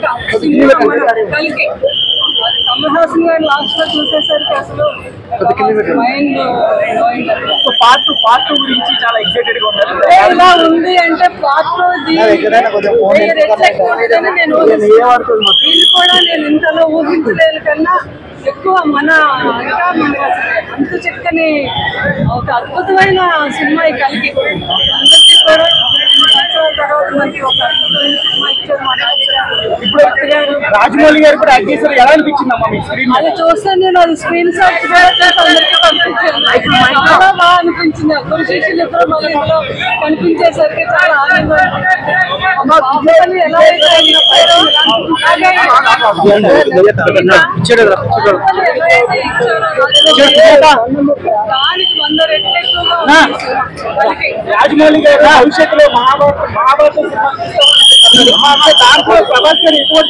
ఒక సినిమా మన కలికి అది కమల్ హాసన్ గారు లాస్ట్ లో చూసేసరికి అసలు మైండ్ సో పార్ట్ పార్ట్ గురించి చాలా ఎక్సైటెడ్ గా ఉన్నారు ఇలా ఉంది అంటే పాత్ర నేను ఊహిస్తున్నాను. ఇది కూడా నేను ఇంతలో ఊహించలేదు కన్నా ఎక్కువ మన ఇంకా మన అంత చక్కని ఒక అద్భుతమైన సినిమా ఈ కలిగి అందరికీ కూడా ఎన్ని సంవత్సరాల తర్వాత మనకి ఒక అద్భుతమైన సినిమా ఇచ్చారు మా నాన్నగారు గారు రాజమౌళి గారు కూడా యాక్ట్ చేశారు ఎలా అనిపించింది అమ్మా మీ స్క్రీన్ అది చూస్తే నేను అది స్క్రీన్ షాట్ కూడా చేసి అందరికీ పంపించాను చాలా బాగా అనిపించింది అప్పుడు శిష్యులు ఇద్దరు మళ్ళీ ఇందులో కనిపించేసరికి చాలా ఆనందం మా బాబుని ఎలా అయితే ఆయన పేరు అలాగే బాబుని ఎలా అయితే ఇచ్చారో దానికి వంద రెట్లు ఎక్కువగా ఉంది వాళ్ళకి. రాజమౌళి గారు భవిష్యత్తులో మహాభారత మహాభారత సినిమా తీస్తామని దాంట్లో ప్రభాస్ గారు ఎటువంటి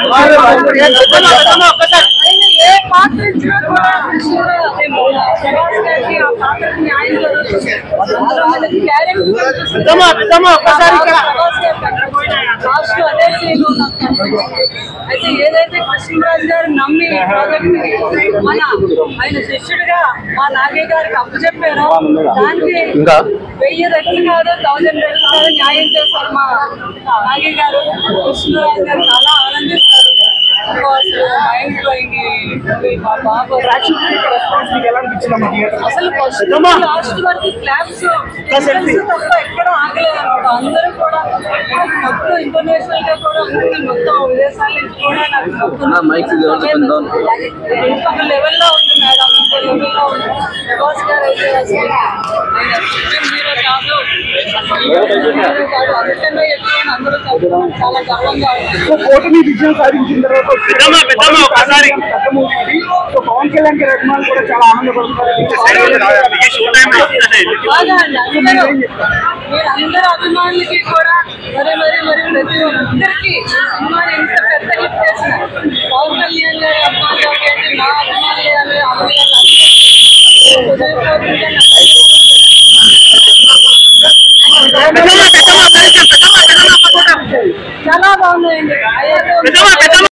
పాత్ర ఆయన ఏ పాత్ర ఇచ్చినా కూడా కృష్ణుడు అదే మన ప్రభాస్ గారికి ఆ పాత్రకు న్యాయం జరుగుతుంది అందులో మనకి క్యారెక్టర్ కనిపిస్తుంది. పెద్దమ్మ, పెద్దమ్మ, ఒక్కసారి ఇక్కడ. ప్రభాస్ గారు కనిపిస్తుంది. లాస్ట్ లో అదే సీన్ నాకు కనిపించింది. అయితే ఏదైతే కృష్ణరాజు గారు నమ్మి ఈ ప్రాజెక్ట్ ని మన ఆయన శిష్యుడిగా మా నాగయ్య గారికి అప్పచెప్పారో దానికి వెయ్యి రెట్లు కాదు థౌజండ్ రెట్లు కాదు న్యాయం చేశారు మా నాగయ్య గారు కృష్ణరాజు గారు చాలా ఆనందిస్తారు మైండ్ బ్లోయింగ్ మా బాబు రెస్పాన్స్ మీకు ఎలా అనిపించింది అమ్మా థియేటర్ అసలు ఫస్ట్ లాస్ట్ వరకు క్లాప్స్ తప్ప ఎక్కడ ఆగలేదు అనమాట అందరూ కూడా మొత్తం ఇంటర్నేషనల్ గా కూడా అందరికీ మొత్తం విదేశాల నుంచి కూడా నాకు మొత్తం ఒక లెవెల్లో ఉంది మేడం ఇంకో లెవెల్లో ఉంది ప్రభాస్ గారు అయితే అసలు ఆయన సుప్రీం హీరో కాదు అసలు హీరో కాదు అందుకనే ఎక్కువ అందరూ చెప్పడం చాలా గర్వంగా ఉంది సో కూటమి విజయం సాధించిన తర్వాత ఒక్కసారి పెద్ద మూవీ ఇది. సో పవన్ కళ్యాణ్ గారి అభిమానులు కూడా చాలా ఆనందపడుతున్నారు బాగా అండి అందరూ మీరు అందరూ అభిమానులకి కూడా మరి మరి మరి ప్రతి ఒక్కరికి సినిమాని ఇంత పెద్ద హిట్ చేసిన పవన్ కళ్యాణ్ గారి అభిమానులు ఏంటి నా అభిమానులు అని అభిమానులు అందరికీ హృదయపూర్వకంగా నా